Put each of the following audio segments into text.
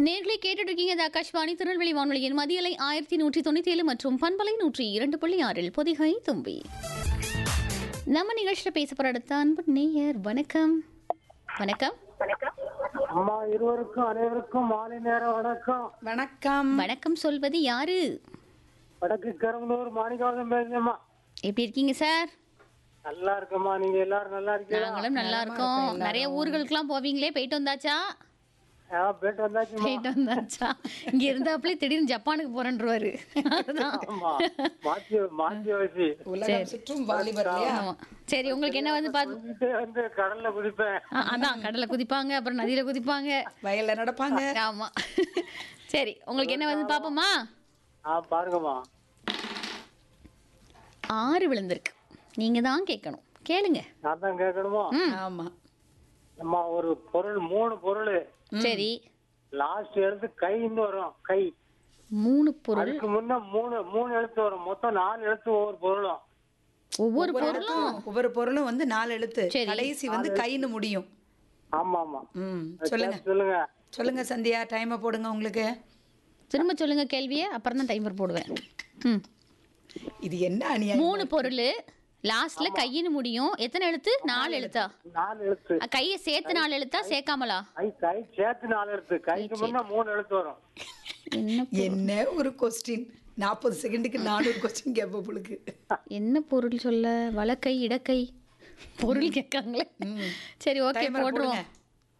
நேர்களை கேட்டுட்டு இருக்கீங்க இது ஆகாஷ்வாணி திருநெல்வேலி வானொலியின் மதியலை ஆயிரத்தி நூற்றி தொண்ணூத்தி ஏழு மற்றும் பண்பலை நூற்றி இரண்டு புள்ளி ஆறில் பொதிகை தும்பி நம்ம நிகழ்ச்சியில் பேச போற அடுத்த அன்பு நேயர் வணக்கம் வணக்கம் அம்மா இருவருக்கும் அனைவருக்கும் மாலை நேர வணக்கம் வணக்கம் வணக்கம் சொல்வது யாரு வடக்கு கரும்பலூர் மாணிக்கவாசம் பேசுறேம்மா எப்படி இருக்கீங்க சார் நல்லா இருக்கம்மா நீங்க எல்லாரும் நல்லா இருக்கீங்களா நாங்களும் நல்லா இருக்கோம் நிறைய ஊர்களுக்கெல்லாம் போவீங்களே போயிட்டு வந்தாச்சா ஆ, போயிட்டு வந்தாச்சுமா போயிட்டு வந்தாச்சா இங்க இருந்தாப்புல திடீர்னு ஜப்பானுக்கு போறேன்றவாரு அதுதான் ஆமா மாத்தி மாத்தி வச்சு உலகம் சுற்றும் வாலிபர் இல்லையா ஆமா. சரி உங்களுக்கு என்ன வந்து பாத்து குதிச்சுட்டே வந்து கடல்ல குதிப்பேன் ஆ, அதான் கடல்ல குதிப்பாங்க அப்புறம் நதியில குதிப்பாங்க வயல்ல நடப்பாங்க ஆமா சரி உங்களுக்கு என்ன வந்து பாப்போமா ஆ பாருங்கம்மா ஆறு விழுந்திருக்கு நீங்க தான் கேட்கணும் கேளுங்க நான் தான் கேட்கணுமா ஆமா அம்மா ஒரு பொருள் மூணு பொருள் சரி லாஸ்ட் எழுத்து கைன்னு வரும் கை மூணு பொருள் அதுக்கு முன்ன மூணு மூணு எழுத்து வரும் மொத்தம் நாலு எழுத்து ஒவ்வொரு பொருளும் ஒவ்வொரு ஒவ்வொரு பொருளும் எழுத்தும், ஒவ்வொரு பொருளும் வந்து நாலு எழுத்து சரி. கடைசி வந்து கைன்னு முடியும் ஆமா ஆமா ம் சொல்லுங்க சொல்லுங்க சொல்லுங்க சந்தியா டைமை போடுங்க உங்களுக்கு திரும்ப சொல்லுங்க கேள்வியை அப்புறம் தான் டைமர் போடுவேன் ம் இது என்ன அநியாயம் மூணு பொருள் லாஸ்ட்ல கையின்னு முடியும் எத்தனை எழுத்து நாலு எழுத்தா நாலு எழுத்து அ, கையை சேர்த்து நாலு எழுத்தா சேர்க்காமலா கை கை சேர்த்து நாலு எழுத்து கைக்கு முன்ன மூணு எழுத்து வரும் என்ன என்ன ஒரு கொஸ்டின் நாற்பது செகண்டுக்கு நானூறு கொஸ்டின் கேட்ப உங்களுக்கு என்ன பொருள் சொல்ல வலக்கை இடக்கை பொருள் கேட்காங்களே சரி ஓகே டைமரை போட்டுருவோம் போடுங்க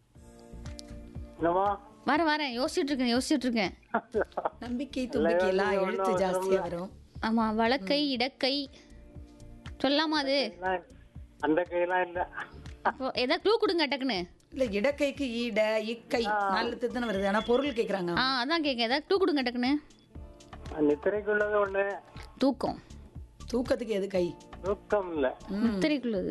என்னம்மா வரேன் வரேன் யோசிச்சுட்டு இருக்கேன் யோசிச்சுட்டு இருக்கேன் நம்பிக்கை தும்பிக்கை எல்லாம் எழுத்து ஜாஸ்தியா வரும் ஆமா வலக்கை இடக்கை சொல்லாமா அது எல்லாம் அந்த கையெல்லாம் இல்ல அப்போ ஏதாவது க்ளூ கொடுங்க டக்குன்னு இல்ல இடக்கைக்கு ஈட இக்கை நாலு எழுத்து தானே வருது ஆனா பொருள் கேக்குறாங்க ஆ அதான் கேட்க ஏதாவது க்ளூ கொடுங்க டக்குன்னு நித்திரைக்குள்ளது ஒண்ணு தூக்கம் தூக்கத்துக்கு எது கை தூக்கம் இல்ல முத்திரைக்குள்ளது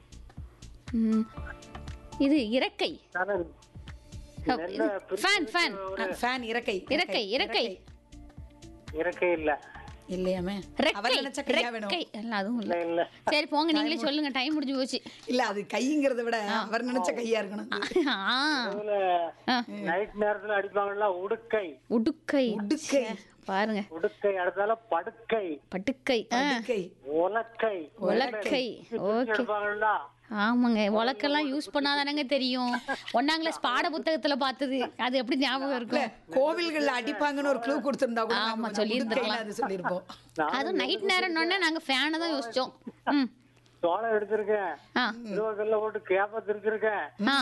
ம். இது இறக்கை ஆனா நெல்ல ஃபேன் ஃபேன் ஃபேன் இறக்கை இறக்கை இறக்கை இறக்கை இல்ல இல்லையாமே அவர் ரெக்கை நினைச்ச கையா வேணும் ரெக்கை இல்ல அதுவும் இல்ல இல்ல இல்ல சரி போங்க நீங்களே சொல்லுங்க டைம் முடிஞ்சு போச்சு இல்ல அது கைங்கிறத விட அவர் நினைச்ச கையா இருக்கணும் அது. ஆ இதுல ஆ. நைட் நேரத்துல அடிப்பாங்கல்ல உடுக்கை உடுக்கை உடுக்கை. பாருங்க உடுக்கை அடுத்தால படுக்கை பட்டுக்கை ஆ, கை உலக்கை உலக்கை ஓகே எடுப்பாங்கல்ல ஆமாங்க உலக்கெல்லாம் யூஸ் பண்ணாதானங்க தெரியும் ஒன்னாம் கிளாஸ் பாட புத்தகத்துல பார்த்தது அது எப்படி ஞாபகம் இருக்கும் கோவில்கள்ல அடிப்பாங்கன்னு ஒரு க்ளூ கொடுத்திருந்தா கூட ஆமா, நாங்க கொஞ்சம் சொல்லியிருந்திருக்கலாம். உடுக்கைன்னு அது சொல்லியிருப்போம் அதுவும் நைட் நேரம்னோடனே நாங்க ஃபேனை தான் யோசிச்சோம் ம் சோளம் எடுத்திருக்கேன் ஆ திருவக்கல்ல போட்டு கேப்ப திருச்சிருக்கேன் ஆ